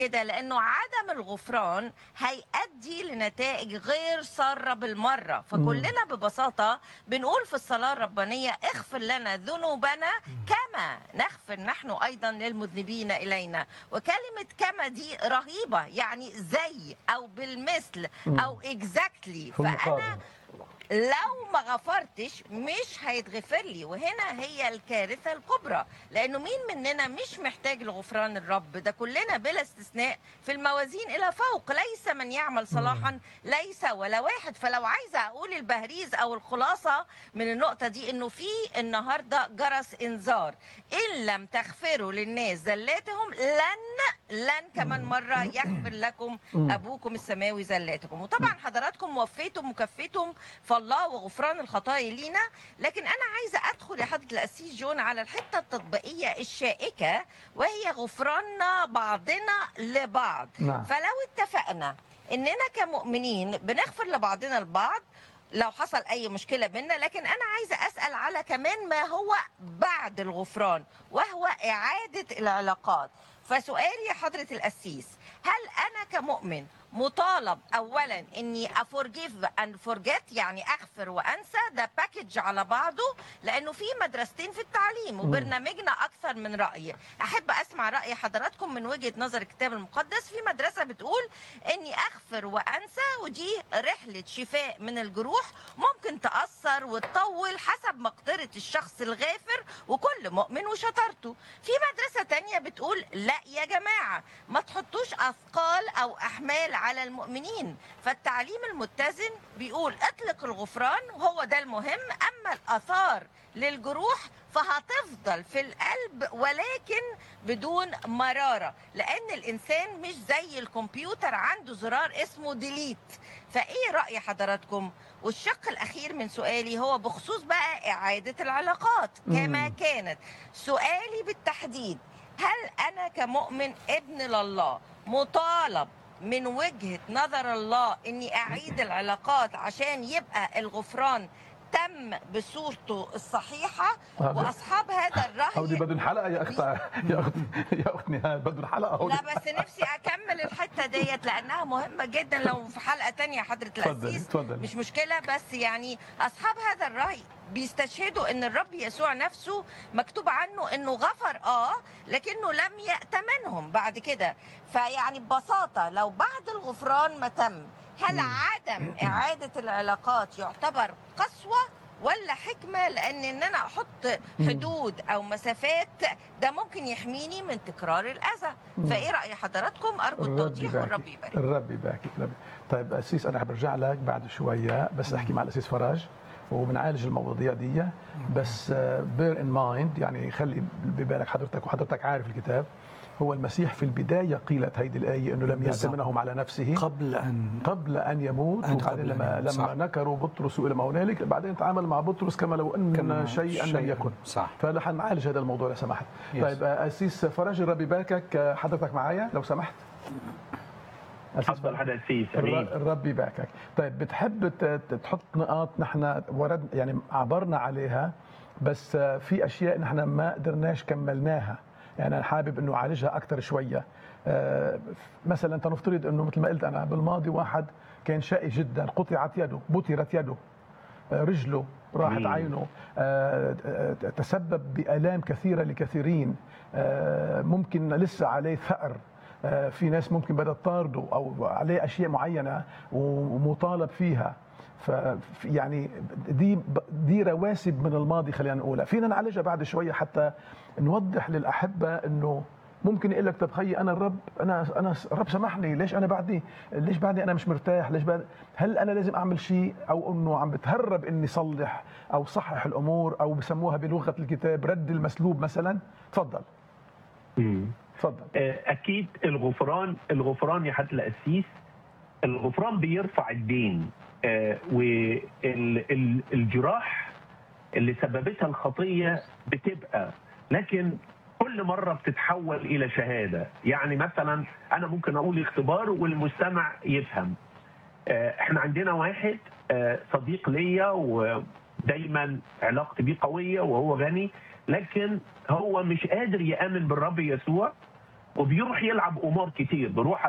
كده لانه عدم الغفران هيؤدي لنتائج غير ساره بالمره فكلنا ببساطه بنقول في الصلاه الربانيه اغفر لنا ذنوبنا كما نغفر نحن ايضا للمذنبين الينا وكلمه كما دي رهيبه يعني زي او بالمثل او اكزاكتلي في المقابل. فانا لو ما غفرتش مش هيتغفر لي وهنا هي الكارثه الكبرى لانه مين مننا مش محتاج لغفران الرب ده كلنا بلا استثناء في الموازين الى فوق ليس من يعمل صلاحا ليس ولا واحد فلو عايزه اقول البهريز او الخلاصه من النقطه دي انه في النهارده جرس انذار ان لم تغفروا للناس زلاتهم لن لن كمان مره يغفر لكم ابوكم السماوي زلاتكم وطبعا حضراتكم وفيتم وكفيتم فالله وغفران الخطايا لينا لكن انا عايزه ادخل يا حضره الاسيس جون على الحته التطبيقيه الشائكه وهي غفراننا بعضنا لبعض نعم. فلو اتفقنا اننا كمؤمنين بنغفر لبعضنا البعض لو حصل اي مشكله بينا لكن انا عايزه اسال على كمان ما هو بعد الغفران وهو اعاده العلاقات فسؤالي يا حضره القسيس هل انا كمؤمن مطالب اولا اني افورجيف اند فورجيت يعني اغفر وانسى ده باكج على بعضه لانه في مدرستين في التعليم وبرنامجنا اكثر من راي احب اسمع راي حضراتكم من وجهه نظر الكتاب المقدس في مدرسه بتقول اني اغفر وانسى ودي رحله شفاء من الجروح ممكن تاثر وتطول حسب مقدره الشخص الغافر وكل مؤمن وشطارته في مدرسه تانية بتقول لا يا جماعه ما تحطوش اثقال او احمال على المؤمنين فالتعليم المتزن بيقول اطلق الغفران هو ده المهم اما الاثار للجروح فهتفضل في القلب ولكن بدون مراره لان الانسان مش زي الكمبيوتر عنده زرار اسمه ديليت فايه راي حضراتكم والشق الاخير من سؤالي هو بخصوص بقى اعاده العلاقات كما كانت سؤالي بالتحديد هل انا كمؤمن ابن لله مطالب من وجهه نظر الله اني اعيد العلاقات عشان يبقى الغفران تم بصورته الصحيحه هذا- واصحاب هذا هودي الراي بدون حلقه يا اخت يا اخت يا اخت نهاد بدون حلقه هودي لا بس نفسي اكمل الحته ديت لانها مهمه جدا لو في حلقه تانية حضره اتفضلي، الاسيس اتفضلي. مش مشكله بس يعني اصحاب هذا الراي بيستشهدوا ان الرب يسوع نفسه مكتوب عنه انه غفر اه لكنه لم يأتمنهم بعد كده فيعني ببساطه لو بعد الغفران ما تم هل عدم اعاده العلاقات يعتبر قسوه ولا حكمه لان ان انا احط حدود او مسافات ده ممكن يحميني من تكرار الاذى فايه راي حضراتكم ارجو الرب التوضيح والرب يبارك يبارك الرب يبارك الرب طيب اسيس انا برجع لك بعد شويه بس احكي مع الاسيس فراج وبنعالج المواضيع دي بس بير ان مايند يعني خلي ببالك حضرتك وحضرتك عارف الكتاب هو المسيح في البدايه قيلت هيدي الايه انه لم بالضبط. يأتمنهم على نفسه قبل ان قبل ان يموت أن وبعدين قبل لما أن يموت، لما صح. نكروا بطرس الى ما هنالك بعدين تعامل مع بطرس كما لو ان كما شيئا لم شيئاً. يكن صح. فنحن نعالج هذا الموضوع لو سمحت Yes. طيب آه، اسيس فرج الرب يباركك آه، حضرتك معايا لو سمحت أسيس تفضل فرج. حدثي الر- سليم الرب يباركك طيب بتحب ت- ت- تحط نقاط نحن ورد يعني عبرنا عليها بس آه، في اشياء نحن ما قدرناش كملناها يعني انا حابب انه اعالجها اكثر شويه آه، مثلا تنفترض انه مثل ما قلت انا بالماضي واحد كان شقي جدا قطعت يده بترت يده آه، رجله راحت مم. عينه آه، آه، تسبب بآلام كثيرة لكثيرين آه، ممكن لسه عليه ثأر آه، في ناس ممكن بدأت تطارده أو عليه أشياء معينة ومطالب فيها ف يعني دي دي رواسب من الماضي خلينا نقولها فينا نعالجها بعد شويه حتى نوضح للاحبه انه ممكن يقول لك طب خيي انا الرب انا انا الرب سامحني ليش انا بعدني ليش بعدني انا مش مرتاح ليش بعد هل انا لازم اعمل شيء او انه عم بتهرب اني صلح او صحح الامور او بسموها بلغه الكتاب رد المسلوب مثلا تفضل مم. تفضل آه، اكيد الغفران الغفران يا حد القسيس الغفران بيرفع الدين والجراح اللي سببتها الخطيه بتبقى لكن كل مره بتتحول الى شهاده يعني مثلا انا ممكن اقول اختبار والمستمع يفهم آه، احنا عندنا واحد آه، صديق ليا ودايما علاقتي بيه قويه وهو غني لكن هو مش قادر يامن بالرب يسوع وبيروح يلعب امور كتير بيروح